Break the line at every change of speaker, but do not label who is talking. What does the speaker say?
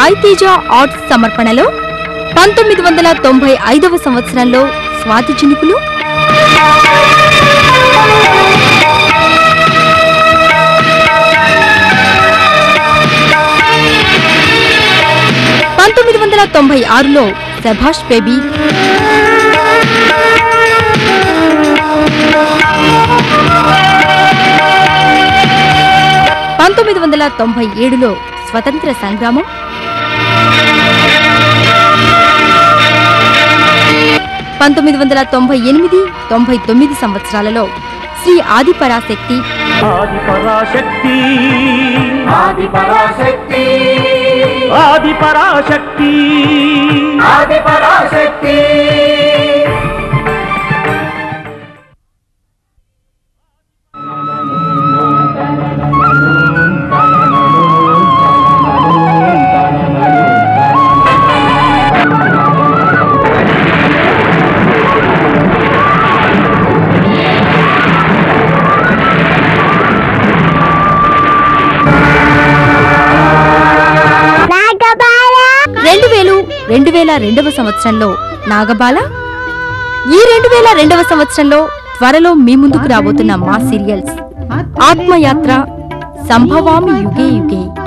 Sai Teja arts సమర్పణలో పంతొమ్మిది వందల తొంభై ఐదవ సంవత్సరంలో స్వాతి చినుకులు పంతొమ్మిది వందల తొంభై ఆరులో శభాష్ బేబీ పంతొమ్మిది వందల తొంభై ఏడులో స్వతంత్ర సంగ్రామం పంతొమ్మిది వందల తొంభై ఎనిమిది తొంభై తొమ్మిది సంవత్సరాలలో శ్రీ ఆదిపరాశక్తి
ఆది పరాశక్తి
ఆది పరాశక్తి
ఆది పరాశక్తి
ఆది పరాశక్తి
రెండు వేలు రెండు వేల రెండవ సంవత్సరంలో నాగబాల ఈ రెండు వేల రెండవ సంవత్సరంలో త్వరలో మీ ముందుకు రాబోతున్న మా సీరియల్స్ ఆత్మయాత్ర సంభవామి యుగే యుగే